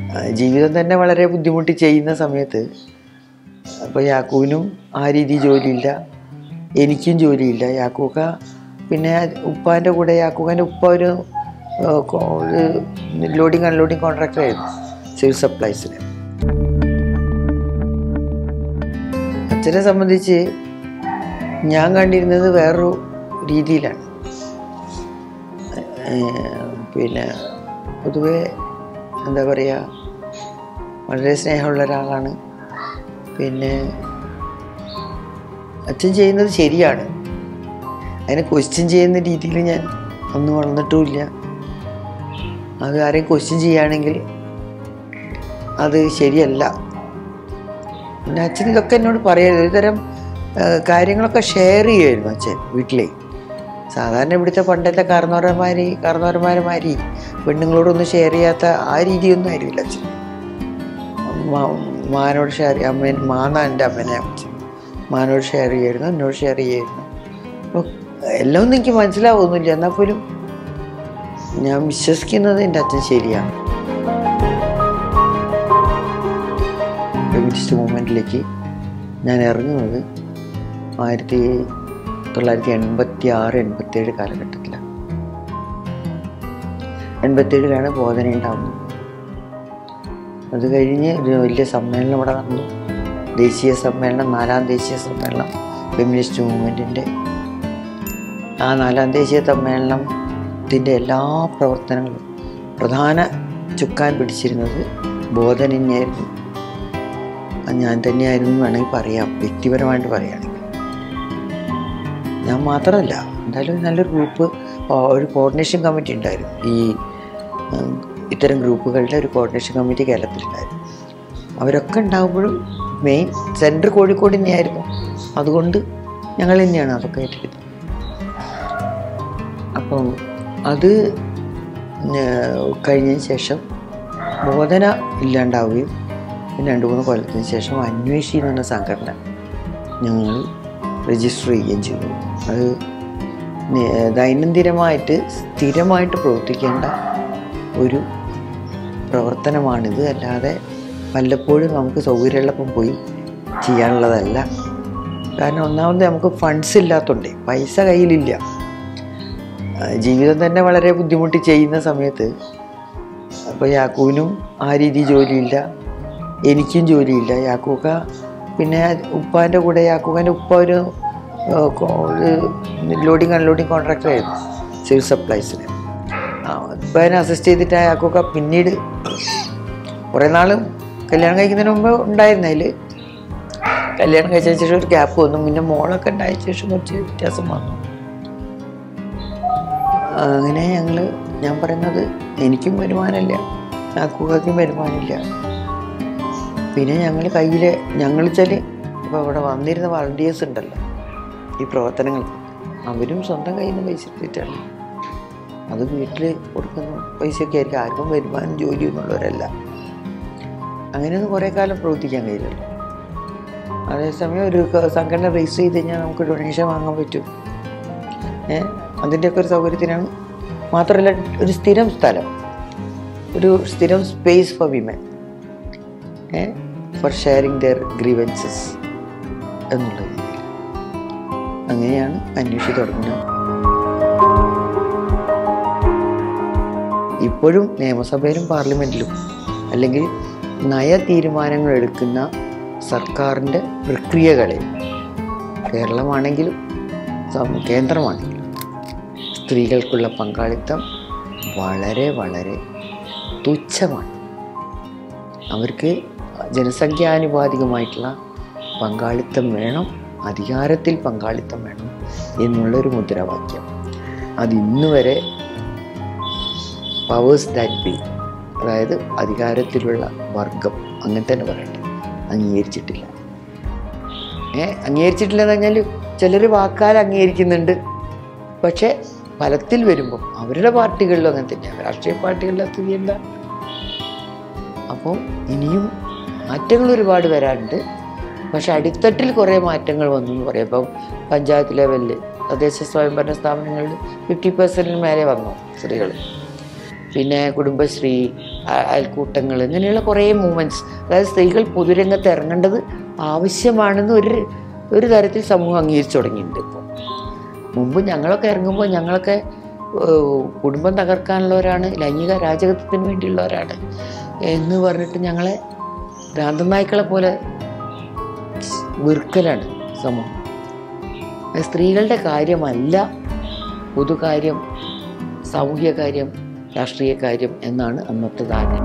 ആ, ജീവിതം തന്നെ വളരെ ബുദ്ധിമുട്ടി ചെയ്യുന്ന സമയത്ത് അപ്പോൾ യാക്കൂവിനും ആ രീതി ജോലിയില്ല എനിക്കും ജോലിയില്ല യാക്കൂക്ക പിന്നെ ഉപ്പാൻ്റെ കൂടെ യാക്കൂഖാൻ്റെ ഉപ്പ ഒരു ആ, കോ- ഒരു ലോഡിങ് അൺലോഡിങ് കോൺട്രാക്ടർ ആയിരുന്നു സിവിൽ സപ്ലൈസിൽ അച്ഛനെ സംബന്ധിച്ച് ഞാൻ കണ്ടിരുന്നത് വേറൊരു രീതിയിലാണ് ഏഹ് പിന്നെ പൊതുവെ എന്താ പറയുക വളരെ സ്നേഹമുള്ള ഒരാളാണ് പിന്നെ അച്ഛൻ ചെയ്യുന്നത് ശരിയാണ് അതിനെ ക്വസ്റ്റ്യൻ ചെയ്യുന്ന രീതിയിൽ ഞാൻ ഒന്നും വളർന്നിട്ടുമില്ല അത് ആരെയും ക്വസ്റ്റ്യൻ ചെയ്യുകയാണെങ്കിൽ അത് ശരിയല്ല പിന്നെ അച്ഛൻ ഇതൊക്കെ എന്നോട് പറയരുത് ഒരു തരം ആ, കാര്യങ്ങളൊക്കെ ഷെയർ ചെയ്യുമായിരുന്നു അച്ഛൻ വീട്ടിലെ സാധാരണ ഇവിടുത്തെ പണ്ടത്തെ കാർന്നോരന്മാര് കാർന്നോരന്മാരുമാരി പെണ്ണുങ്ങളോടൊന്നും ഷെയർ ചെയ്യാത്ത ആ രീതിയൊന്നും ആയിരുന്നില്ല അച്ഛൻ മാ- മാനോട് ഷെയർ ചെയ്യ അമ്മ മാന്ന എൻ്റെ അമ്മനെ അച്ഛൻ മാനോട് ഷെയർ ചെയ്യായിരുന്നു എന്നോട് ഷെയർ ചെയ്യായിരുന്നു അപ്പോൾ എല്ലാം ഒന്നും എനിക്ക് മനസ്സിലാവുന്നില്ല എന്നാൽ പോലും ഞാൻ വിശ്വസിക്കുന്നത് എൻ്റെ അച്ഛൻ ശരിയാണ് ഫെമിനിസ്റ്റ് മൂവ്മെൻറ്റിലേക്ക് ഞാൻ ഇറങ്ങുന്നത് ആയിരത്തി തൊള്ളായിരത്തി എൺപത്തി ആറ് എൺപത്തേഴ് കാലഘട്ടത്തിലാണ് എൺപത്തേഴിലാണ് ബോധന ഉണ്ടാവുന്നത് അത് കഴിഞ്ഞ് ഒരു വലിയ സമ്മേളനം ഇവിടെ നടന്നു ദേശീയ സമ്മേളനം നാലാം ദേശീയ സമ്മേളനം ഫെമിനിസ്റ്റ് മൂവ്മെൻറ്റിൻ്റെ ആ നാലാം ദേശീയ സമ്മേളനത്തിൻ്റെ എല്ലാ പ്രവർത്തനങ്ങളും പ്രധാന ചുക്കാൻ പിടിച്ചിരുന്നത് ബോധന തന്നെയായിരുന്നു അത് ഞാൻ തന്നെയായിരുന്നു എന്ന് വേണമെങ്കിൽ പറയാം വ്യക്തിപരമായിട്ട് പറയുകയാണെങ്കിൽ ഞാൻ മാത്രമല്ല എന്തായാലും നല്ലൊരു ഗ്രൂപ്പ് ഒരു കോർഡിനേഷൻ കമ്മിറ്റി ഉണ്ടായിരുന്നു ഈ ഉം, ഇത്തരം ഗ്രൂപ്പുകളുടെ ഒരു കോർഡിനേഷൻ കമ്മിറ്റി കേരളത്തിലുണ്ടായിരുന്നു അവരൊക്കെ ഉണ്ടാകുമ്പോഴും മെയിൻ സെൻറ്റർ കോഴിക്കോട് തന്നെയായിരുന്നു അതുകൊണ്ട് ഞങ്ങൾ തന്നെയാണ് അതൊക്കെ ഏറ്റെടുത്തത് അപ്പം അത് ഏർ, കഴിഞ്ഞതിന് ശേഷം ബോധന ഇല്ലാണ്ടാവുകയും പിന്നെ രണ്ട് മൂന്ന് കൊല്ലത്തിന് ശേഷം അന്വേഷി എന്ന് പറഞ്ഞ സംഘടന ഞങ്ങൾ രജിസ്റ്റർ ചെയ്യുകയും ചെയ്തു അത് നി- ദൈനംദിനമായിട്ട് സ്ഥിരമായിട്ട് പ്രവർത്തിക്കേണ്ട ഒരു പ്രവർത്തനമാണിത് അല്ലാതെ വല്ലപ്പോഴും നമുക്ക് സൗകര്യമുള്ളപ്പം പോയി ചെയ്യാനുള്ളതല്ല കാരണം ഒന്നാമത് നമുക്ക് ഫണ്ട്സ് ഇല്ലാത്തതുകൊണ്ട് പൈസ കയ്യിലില്ല ആ, ജീവിതം തന്നെ വളരെ ബുദ്ധിമുട്ടി ചെയ്യുന്ന സമയത്ത് അപ്പോൾ യാക്കൂവിനും ആ രീതി ജോലിയില്ല എനിക്കും ജോലിയില്ല യാക്കൂക്ക പിന്നെ ഉപ്പാൻ്റെ കൂടെ യാക്കൂഖാൻ്റെ ഉപ്പ ഒരു ആ, കോ- ഒരു ലോഡിങ് അൺലോഡിങ് കോൺട്രാക്ടർ ആയിരുന്നു സിവിൽ സപ്ലൈസിൽ ഉപ്പാനെ അസിസ്റ്റ് ചെയ്തിട്ട് ആ യാക്കൂക്ക പിന്നീട് കുറേ നാൾ കല്യാണം കഴിക്കുന്നതിന് മുമ്പ് ഉണ്ടായിരുന്നു അതിൽ കല്യാണം കഴിച്ചതിന് ശേഷം ഒരു ഗ്യാപ്പ് വന്നു പിന്നെ മോളൊക്കെ ഉണ്ടായ ശേഷം കുറച്ച് വ്യത്യാസം വന്നു അങ്ങനെ ഞങ്ങൾ ഞാൻ പറയുന്നത് എനിക്കും വരുമാനമില്ല യാക്കൂക്കും വരുമാനമില്ല പിന്നെ ഞങ്ങൾ കയ്യിൽ ഞങ്ങൾ വെച്ചാൽ ഇപ്പോൾ ഇവിടെ വന്നിരുന്ന വളണ്ടിയേഴ്സ് ഉണ്ടല്ലോ ഈ പ്രവർത്തനങ്ങൾ അവരും സ്വന്തം കയ്യിൽ നിന്ന് പൈസ എടുത്തിട്ടാണ് അത് വീട്ടിൽ കൊടുക്കുന്ന പൈസയൊക്കെ ആയിരിക്കും ആർക്കും വരുമാനം ജോലി എന്നുള്ളവരല്ല അങ്ങനെയൊന്നും കുറേ കാലം പ്രവർത്തിക്കാൻ കഴിയില്ലല്ലോ അതേസമയം ഒരു ക- സംഘടന രജിസ്റ്റർ ചെയ്ത് കഴിഞ്ഞാൽ നമുക്ക് ഡൊണേഷൻ വാങ്ങാൻ പറ്റും ഏ അതിൻ്റെയൊക്കെ ഒരു സൗകര്യത്തിനാണ് മാത്രമല്ല ഒരു സ്ഥിരം സ്ഥലം ഒരു സ്ഥിരം space for women a for sharing their grievances എന്നുള്ള രീതിയിൽ അങ്ങനെയാണ് അന്വേഷിച്ച് തുടങ്ങുന്നത് ഇപ്പോഴും നിയമസഭയിലും പാർലമെൻറ്റിലും അല്ലെങ്കിൽ നയ തീരുമാനങ്ങൾ എടുക്കുന്ന സർക്കാരിൻ്റെ പ്രക്രിയകളെ കേരളമാണെങ്കിലും സം- കേന്ദ്രമാണെങ്കിലും സ്ത്രീകൾക്കുള്ള പങ്കാളിത്തം വളരെ വളരെ തുച്ഛമാണ് അവർക്ക് ജനസംഖ്യാനുപാതികമായിട്ടുള്ള പങ്കാളിത്തം വേണം അധികാരത്തിൽ പങ്കാളിത്തം വേണം എന്നുള്ളൊരു മുദ്രാവാക്യം അത് ഇന്ന് വരെ പവേഴ്സ് ദാറ്റ് ബി അതായത് അധികാരത്തിലുള്ള വർഗം അങ്ങനെ തന്നെ പറയട്ടെ അംഗീകരിച്ചിട്ടില്ല ഏ അംഗീകരിച്ചിട്ടില്ല എന്ന് പറഞ്ഞാൽ ചിലർ വാക്കാൽ അംഗീകരിക്കുന്നുണ്ട് പക്ഷേ ഫലത്തിൽ വരുമ്പോൾ അവരുടെ പാർട്ടികളിലും അങ്ങനെ തന്നെയാണ് രാഷ്ട്രീയ പാർട്ടികളുടെ സ്ഥിതി എന്താ അപ്പോൾ ഇനിയും മാറ്റങ്ങൾ ഒരുപാട് വരാനുണ്ട് പക്ഷെ അടിത്തട്ടിൽ കുറേ മാറ്റങ്ങൾ വന്നു എന്ന് പറയാം ഇപ്പം പഞ്ചായത്ത് ലെവലിൽ തദ്ദേശ സ്വയംഭരണ സ്ഥാപനങ്ങളിൽ ഫിഫ്റ്റി പെർസെൻറ്റിന് മേലെ വന്നു സ്ത്രീകൾ പിന്നെ കുടുംബശ്രീ അ- അയൽക്കൂട്ടങ്ങൾ ഇങ്ങനെയുള്ള കുറേ മൂവ്മെൻറ്റ്സ് അതായത് സ്ത്രീകൾ പൊതുരംഗത്ത് ഇറങ്ങേണ്ടത് ആവശ്യമാണെന്ന് ഒരു ഒരു തരത്തിൽ സമൂഹം അംഗീകരിച്ചു തുടങ്ങിയിട്ടുണ്ട് ഇപ്പോൾ മുമ്പ് ഞങ്ങളൊക്കെ ഇറങ്ങുമ്പോൾ ഞങ്ങളൊക്കെ ഏഹ്, കുടുംബം തകർക്കാനുള്ളവരാണ് ലൈംഗിക രാജകത്വത്തിന് വേണ്ടിയുള്ളവരാണ് എന്ന് പറഞ്ഞിട്ട് ഞങ്ങളെ ഭ്രാന്തനായ്ക്കളെ പോലെ വെറുക്കലാണ് സമൂഹം അത് സ്ത്രീകളുടെ കാര്യമല്ല പൊതുകാര്യം സാമൂഹ്യ കാര്യം രാഷ്ട്രീയ കാര്യം എന്നാണ് അന്നത്തെ ധാരണ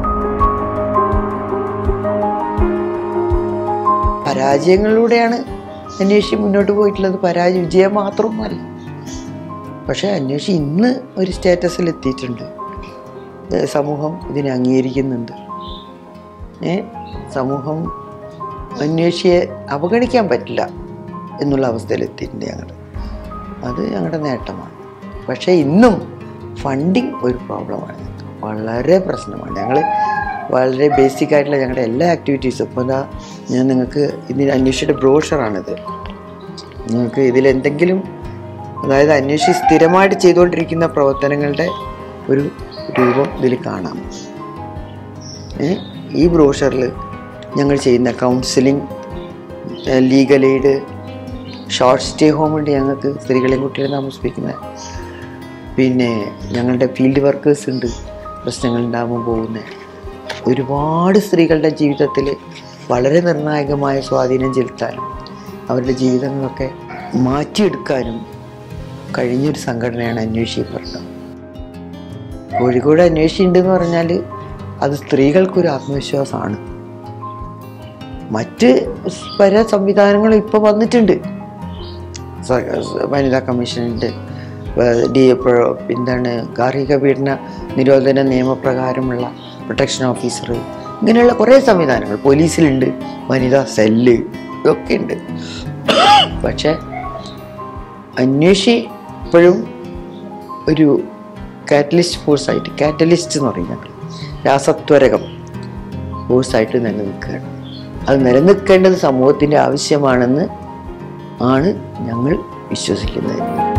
പരാജയങ്ങളിലൂടെയാണ് അന്വേഷിച്ച് മുന്നോട്ട് പോയിട്ടുള്ളത് പരാജയ വിജയം മാത്രമൊന്നുമല്ല പക്ഷേ അന്വേഷിച്ച് ഇന്ന് ഒരു സ്റ്റാറ്റസിൽ എത്തിയിട്ടുണ്ട് ഏ, സമൂഹം ഇതിനെ അംഗീകരിക്കുന്നുണ്ട് ഏ സമൂഹം അന്വേഷിയെ അവഗണിക്കാൻ പറ്റില്ല എന്നുള്ള അവസ്ഥയിൽ എത്തിയിട്ടുണ്ട് ഞങ്ങൾ അത് ഞങ്ങളുടെ നേട്ടമാണ് പക്ഷേ ഇന്നും ഫണ്ടിങ് ഒരു പ്രോബ്ലമാണ് ഞങ്ങൾക്ക്. വളരെ പ്രശ്നമാണ് ഞങ്ങൾ വളരെ ബേസിക് ആയിട്ടുള്ള ഞങ്ങളുടെ എല്ലാ ആക്ടിവിറ്റീസും ഇപ്പോൾ എന്താ ഞാൻ നിങ്ങൾക്ക് ഇതിന് അന്വേഷിച്ചിട്ട് ബ്രോഷറാണിത് നിങ്ങൾക്ക് ഇതിലെന്തെങ്കിലും അതായത് അന്വേഷിച്ച് സ്ഥിരമായിട്ട് ചെയ്തുകൊണ്ടിരിക്കുന്ന പ്രവർത്തനങ്ങളുടെ ഒരു രൂപം ഇതിൽ കാണാം ഏ? ഈ ബ്രോഷറിൽ ഞങ്ങൾ ചെയ്യുന്ന counselling legal aid short stay home ഉണ്ട് ഞങ്ങൾക്ക് സ്ത്രീകളെയും കുട്ടികളെ താമസിപ്പിക്കുന്ന പിന്നെ ഞങ്ങളുടെ ഫീൽഡ് വർക്കേഴ്സ് ഉണ്ട് പ്രശ്നങ്ങൾ ഉണ്ടാകുമ്പോൾ പോകുന്ന ഒരുപാട് സ്ത്രീകളുടെ ജീവിതത്തിൽ വളരെ നിർണായകമായ സ്വാധീനം ചെലുത്താനും അവരുടെ ജീവിതങ്ങളൊക്കെ മാറ്റിയെടുക്കാനും കഴിഞ്ഞൊരു സംഘടനയാണ് അന്വേഷിക്കപ്പെടുന്നത് കോഴിക്കോട് അന്വേഷിച്ചുണ്ടെന്ന് പറഞ്ഞാൽ അത് സ്ത്രീകൾക്കൊരു ആത്മവിശ്വാസമാണ് മറ്റ് പല സംവിധാനങ്ങളും ഇപ്പോൾ വന്നിട്ടുണ്ട് സ- വനിതാ കമ്മീഷനുണ്ട് വ- ഡി പ്രൊ- എന്താണ് ഗാർഹിക പീഡന നിരോധന നിയമപ്രകാരമുള്ള പ്രൊട്ടക്ഷൻ ഓഫീസർ ഇങ്ങനെയുള്ള കുറേ സംവിധാനങ്ങൾ പോലീസിലുണ്ട് വനിതാ സെല്ല് ഇതൊക്കെ ഉണ്ട് പക്ഷേ അന്വേഷി ഇപ്പോഴും ഒരു കാറ്റലിസ്റ്റ് ഫോഴ്സായിട്ട് കാറ്റലിസ്റ്റ് എന്ന് പറയും ഞങ്ങൾ രാസത്വരകം ഫോഴ്സായിട്ട് നിലനിൽക്കുകയാണ് അത് നിലനിൽക്കേണ്ടത് സമൂഹത്തിൻ്റെ ആവശ്യമാണെന്ന് ആണ് ഞങ്ങൾ വിശ്വസിക്കുന്നത്